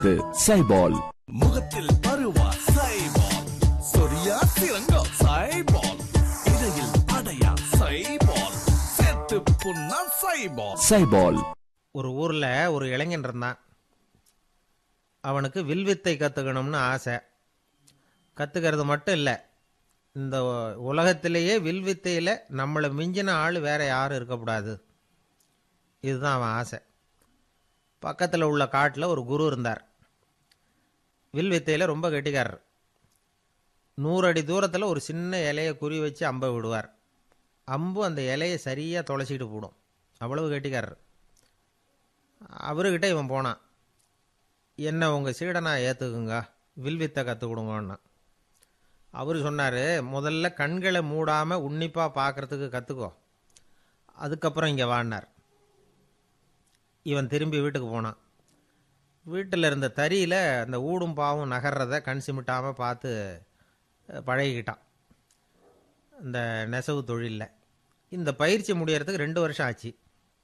சைபால் முகத்தில் பருவா சைபால் சொரியா சிறங்கோ சைபால் இடையில் அடையா சைபால் சேர்த்து புண்ணா சைபால் சைபால் ஒரு ஊரில் ஒரு இளைஞன் இருந்தான் அவனுக்கு வில்வித்தை கற்றுக்கணும்னு ஆசை கற்றுக்கிறது மட்டும் இல்லை இந்த உலகத்திலேயே வில்வித்தையில் நம்மளை மிஞ்சின ஆள் வேற யாரும் இருக்கக்கூடாது இதுதான் அவன் ஆசை பக்கத்தில் உள்ள காட்டில் ஒரு குரு இருந்தார் வில்வித்தையில் ரொம்ப கெட்டிக்காரர் நூறு அடி தூரத்தில் ஒரு சின்ன இலையை குறி வச்சு அம்பை விடுவார் அம்பு அந்த இலையை சரியாக தொலைச்சிக்கிட்டு போடும் அவ்வளவு கெட்டிக்காரர் அவர்கிட்ட இவன் போனான் என்ன உங்கள் சீடனா ஏற்றுக்குங்க வில்வித்தை கற்றுக் கொடுங்கன்னா அவர் சொன்னார் முதல்ல கண்களை மூடாமல் உன்னிப்பாக பார்க்கறதுக்கு கற்றுக்கோ அதுக்கப்புறம் இங்கே வாடினார் இவன் திரும்பி வீட்டுக்கு போனான் வீட்டில் இருந்த தறியில் அந்த ஊடும் பாவும் நகர்றத கண் சிமிட்டாமல் பார்த்து அஹ், பழகிக்கிட்டான் இந்த நெசவு தொழிலில் இந்த பயிற்சி முடியறதுக்கு ரெண்டு வருஷம் ஆச்சு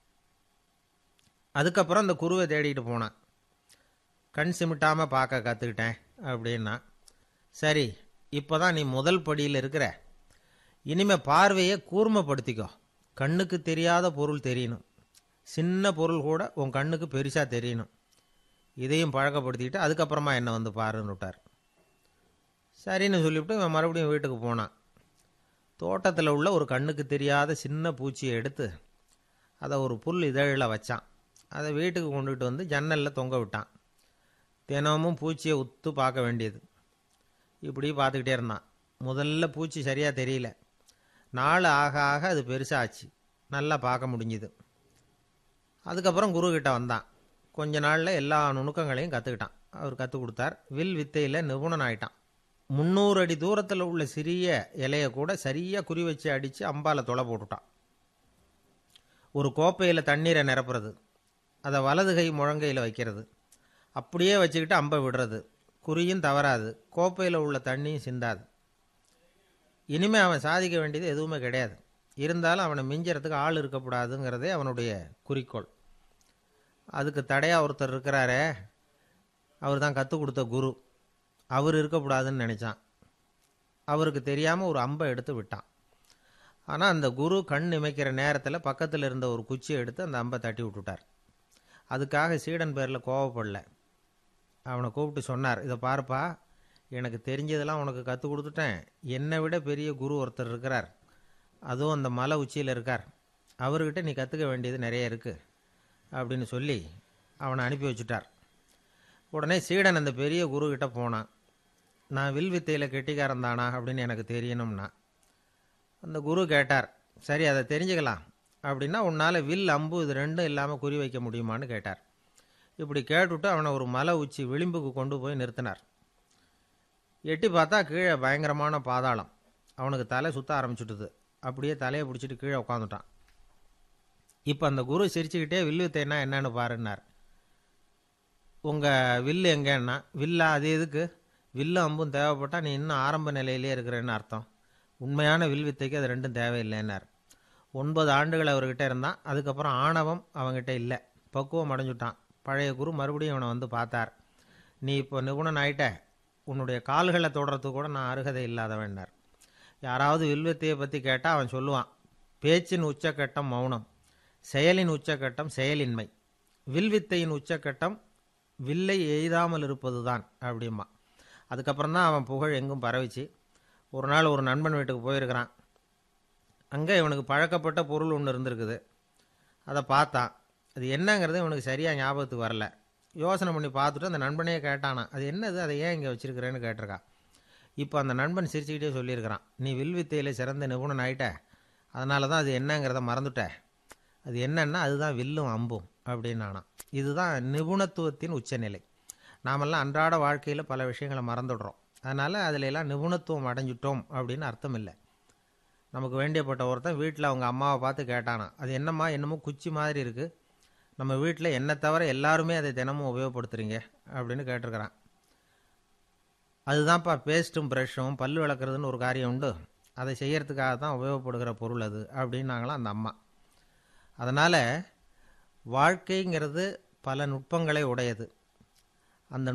அதுக்கப்புறம் அந்த குருவை தேடிட்டு போனான் கண் சிமிட்டாமல் பார்க்க கற்றுக்கிட்டேன் அப்படின்னா சரி இப்போ தான் நீ முதல் படியில் இருக்கிற இனிமே பார்வையை கூர்மைப்படுத்திக்கோ கண்ணுக்கு தெரியாத பொருள் தெரியணும் சின்ன பொருள் கூட உன் கண்ணுக்கு பெருசாக தெரியணும் இதையும் பழக்கப்படுத்திக்கிட்டு அதுக்கப்புறமா என்னை வந்து பாருன்னு விட்டார் சரின்னு சொல்லிவிட்டு இவன் மறுபடியும் வீட்டுக்கு போனான் தோட்டத்தில் உள்ள ஒரு கண்ணுக்கு தெரியாத சின்ன பூச்சியை எடுத்து அதை ஒரு புல் இதழில் வச்சான் அதை வீட்டுக்கு கொண்டுகிட்டு வந்து ஜன்னலில் தொங்க விட்டான் தினமும் பூச்சியை உத்து பார்க்க வேண்டியது இப்படி பார்த்துக்கிட்டே இருந்தான் முதல்ல பூச்சி சரியாக தெரியல நாள் ஆக ஆக அது பெருசாச்சு நல்லா பார்க்க முடிஞ்சுது அதுக்கப்புறம் குரு கிட்ட வந்தான் கொஞ்ச நாளில் எல்லா நுணுக்கங்களையும் கற்றுக்கிட்டான் அவர் கற்றுக் கொடுத்தார் வில் வித்தையில் நிபுணன் ஆயிட்டான் முந்நூறு அடி தூரத்தில் உள்ள சிறிய இலையை கூட சரியாக குறி வச்சு அடித்து அம்பால தொலை போட்டுட்டான் ஒரு கோப்பையில் தண்ணீரை நிரப்புறது அதை வலது கை முழங்கையில் வைக்கிறது அப்படியே வச்சுக்கிட்டு அம்பை விடுறது குறியும் தவறாது கோப்பையில் உள்ள தண்ணியும் சிந்தாது இனிமே அவன் சாதிக்க வேண்டியது எதுவுமே கிடையாது இருந்தாலும் அவனை மிஞ்சறதுக்கு ஆள் இருக்கக்கூடாதுங்கிறதே அவனுடைய குறிக்கோள் அதுக்கு தடையாக ஒருத்தர் இருக்கிறாரே அவர் தான் கற்றுக் கொடுத்த குரு அவர் இருக்கக்கூடாதுன்னு நினச்சான் அவருக்கு தெரியாமல் ஒரு அம்பை எடுத்து விட்டான் ஆனால் அந்த குரு கண் இமைக்கிற நேரத்தில் பக்கத்தில் இருந்த ஒரு குச்சியை எடுத்து அந்த அம்பை தட்டி விட்டுட்டார் அதுக்காக சீடன் பேரில் கோவப்படல அவனை கூப்பிட்டு சொன்னார் இதை பாருப்பா எனக்கு தெரிஞ்சதெல்லாம் உனக்கு கற்றுக் கொடுத்துட்டேன் என்னை விட பெரிய குரு ஒருத்தர் இருக்கிறார் அதுவும் அந்த மலை உச்சியில் இருக்கார் அவர்கிட்ட நீ கற்றுக்க வேண்டியது நிறைய இருக்குது அப்படின்னு சொல்லி அவனை அனுப்பி வச்சுட்டார் உடனே சீடன் அந்த பெரிய குரு கிட்ட போனான் நான் வில் வித்தையில் கெட்டிக்காரன் தானா அப்படின்னு எனக்கு தெரியணும்னா அந்த குரு கேட்டார் சரி அதை தெரிஞ்சுக்கலாம் அப்படின்னா உன்னால் வில் அம்பு இது ரெண்டும் இல்லாமல் குறி வைக்க முடியுமான்னு கேட்டார் இப்படி கேட்டுவிட்டு அவனை ஒரு மலை உச்சி விளிம்புக்கு கொண்டு போய் நிறுத்தினார் எட்டி பார்த்தா கீழே பயங்கரமான பாதாளம் அவனுக்கு தலை சுத்த ஆரம்பிச்சுட்டுது அப்படியே தலையை பிடிச்சிட்டு கீழே உட்காந்துட்டான் இப்போ அந்த குரு சிரிச்சுக்கிட்டே வில்லு வித்தைன்னா என்னன்னு பாருன்னார் உங்கள் வில்லு எங்கன்னா வில்லா அது எதுக்கு வில்லு அம்பும் தேவைப்பட்டால் நீ இன்னும் ஆரம்ப நிலையிலே இருக்கிறேன்னு அர்த்தம் உண்மையான வில் வித்தைக்கு அது ரெண்டும் தேவையில்லைன்னார் ஒன்பது ஆண்டுகள் அவர்கிட்ட இருந்தான் அதுக்கப்புறம் ஆணவம் அவங்ககிட்ட இல்லை பக்குவம் அடைஞ்சுட்டான் பழைய குரு மறுபடியும் அவனை வந்து பார்த்தார் நீ இப்போ நிபுணன் ஆயிட்ட உன்னுடைய கால்களை தொடரத்துக்கு கூட நான் அருகதை இல்லாதவன்னார் யாராவது வில்வித்தையை பற்றி கேட்டால் அவன் சொல்லுவான் பேச்சின் உச்சக்கட்டம் மௌனம் செயலின் உச்சக்கட்டம் செயலின்மை வில்வித்தையின் உச்சக்கட்டம் வில்லை எய்தாமல் இருப்பது தான் அப்படிம்பா அதுக்கப்புறம் தான் அவன் புகழ் எங்கும் பரவிச்சு ஒரு நாள் ஒரு நண்பன் வீட்டுக்கு போயிருக்கிறான் அங்கே இவனுக்கு பழக்கப்பட்ட பொருள் ஒன்று இருந்திருக்குது அதை பார்த்தான் அது என்னங்கிறது இவனுக்கு சரியாக ஞாபகத்துக்கு வரல யோசனை பண்ணி பார்த்துட்டு அந்த நண்பனையே கேட்டானா அது என்னது அதை ஏன் இங்கே வச்சிருக்கிறேன்னு கேட்டிருக்கான் இப்போ அந்த நண்பன் சிரிச்சுக்கிட்டே சொல்லியிருக்கிறான் நீ வில்வித்தையில் சிறந்த நிபுணன் ஆயிட்ட அதனால தான் அது என்னங்கிறத மறந்துட்ட அது என்னன்னா அதுதான் வில்லும் அம்பும் அப்படின்னு நானாம் இதுதான் நிபுணத்துவத்தின் உச்சநிலை நாமெல்லாம் அன்றாட வாழ்க்கையில் பல விஷயங்களை மறந்துடுறோம் அதனால் அதில் எல்லாம் நிபுணத்துவம் அடைஞ்சிட்டோம் அப்படின்னு அர்த்தம் இல்லை நமக்கு வேண்டியப்பட்ட ஒருத்தன் வீட்டில் அவங்க அம்மாவை பார்த்து கேட்டானா அது என்னம்மா என்னமோ குச்சி மாதிரி இருக்குது நம்ம வீட்டில் என்னை தவிர எல்லாருமே அதை தினமும் உபயோகப்படுத்துறீங்க அப்படின்னு கேட்டிருக்கிறான் அதுதான்ப்பா பேஸ்ட்டும் ப்ரஷ்ஷும் பல் விளக்குறதுன்னு ஒரு காரியம் உண்டு அதை செய்யறதுக்காக தான் உபயோகப்படுகிற பொருள் அது அப்படின்னாங்களாம் அந்த அம்மா அதனால் வாழ்க்கைங்கிறது பல நுட்பங்களை உடையது அந்த